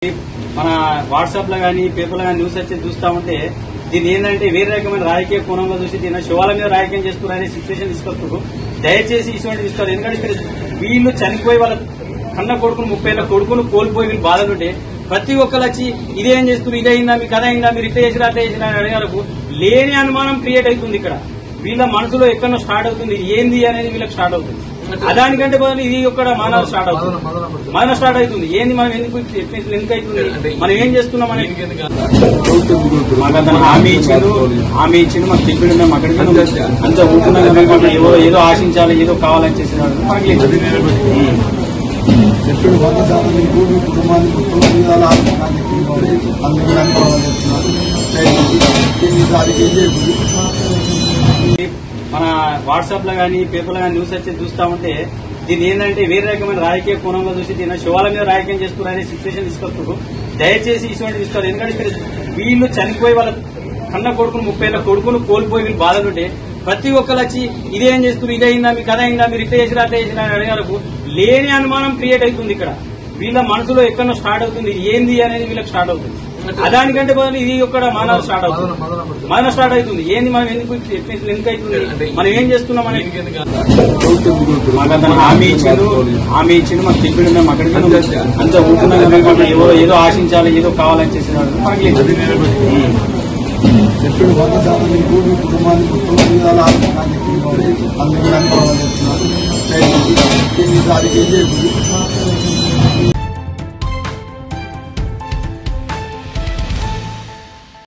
మన వాట్సాప్ లో కానీ పేపర్ లో కానీ న్యూస్ వచ్చి చూస్తా ఉంటే దీన్ని ఏంటంటే వేరే రకమైన రాజకీయ కోణంలో చూసి దీన్ని శివాల మీద రాజకీయం చేస్తున్నారనే సిచ్యువేషన్ తీసుకొస్తారు దయచేసి ఇటువంటి తీసుకోవాలి ఎందుకంటే ఇక్కడ వీళ్ళు చనిపోయి వాళ్ళ కన్న కొడుకును ముప్పై ఏళ్ళ కొడుకును కోల్పోయి వీళ్ళు బాధలుంటే ప్రతి ఒక్కరు వచ్చి ఇదేం చేస్తున్నారు ఇదే అయిందా మీరు కథ అయిందా మీరు ఇట్లా చేసినా అట్లా చేసినా అని అడిగారు లేని అనుమానం క్రియేట్ అవుతుంది ఇక్కడ వీళ్ళ మనసులో ఎక్కడో స్టార్ట్ అవుతుంది ఇది ఏంది అనేది వీళ్ళకి స్టార్ట్ అవుతుంది దానికంటే బదులు ఇది ఇక్కడ మానవ స్టార్ట్ అవుతుంది మదన స్టార్ట్ అవుతుంది ఏంది మనం ఎందుకు ఎందుకు అవుతుంది మనం ఏం చేస్తున్నాం అనేది మాకు అతను హామీ ఇచ్చిండు హామీ ఇచ్చిండు మాకు చెప్పిండు మేము అక్కడికి అంత ఊరుకున్నాం కదా, మాకు ఏదో ఏదో ఆశించాలి ఏదో కావాలని చేసినాడు మాకు లేదు. ఉం. చెప్పుడు వంద శాతం మీ భూమి కుటుంబాన్ని కుటుంబ విధాలు ఆత్మకాన్ని అందుకు అనుభవం చేస్తున్నారు దానికి ఏం చేయకూడదు మన వాట్సాప్ లో కానీ పేపర్ లో కానీ న్యూస్ వచ్చి చూస్తా ఉంటే దీన్ని ఏంటంటే వేరే రకమైన రాజకీయ కోణంలో చూసి దీన్ని శివాల మీద రాజకీయం చేస్తున్నారనే సిచ్యువేషన్ తీసుకొస్తారు దయచేసి ఇటువంటి తీసుకోవాలి ఎందుకంటే ఇక్కడ వీళ్ళు చనిపోయి వాళ్ళ కన్న కొడుకును ముప్పై ఏళ్ళ కొడుకును కోల్పోయి వీళ్ళు బాధలుంటే ప్రతి ఒక్కరు వచ్చి ఇదేం చేస్తున్నారు ఇదే అయిందా మీరు కథ అయిందా మీరు ఇట్లా చేసినా అట్లా చేసినా అని అడిగారు లేని అనుమానం క్రియేట్ అవుతుంది ఇక్కడ వీళ్ళ మనసులో ఎక్కడో స్టార్ట్ అవుతుంది ఇది ఏంది అనేది వీళ్ళకి స్టార్ట్ అవుతుంది దానికంటే బదులు ఇది ఇక్కడ మానవ స్టార్ట్ అవుతుంది మదన స్టార్ట్ అవుతుంది ఏంది మనం ఎందుకు ఎందుకు అవుతుంది మనం ఏం చేస్తున్నాం అనేది మాకు అతను హామీ ఇచ్చిండు హామీ ఇచ్చిండు మాకు చెప్పిండు మేము అక్కడికి అంత ఊరుకున్నాం కదా, మాకు ఏదో ఏదో ఆశించాలి ఏదో కావాలని చేసినాడు మాకు లేదు. ఉం. చెప్పుడు వంద శాతం మీ భూమి కుటుంబాన్ని కుటుంబ విధాలు ఆత్మకాన్ని అందుకు అనుభవం చేస్తున్నారు దానికి ఏం చేయకూడదు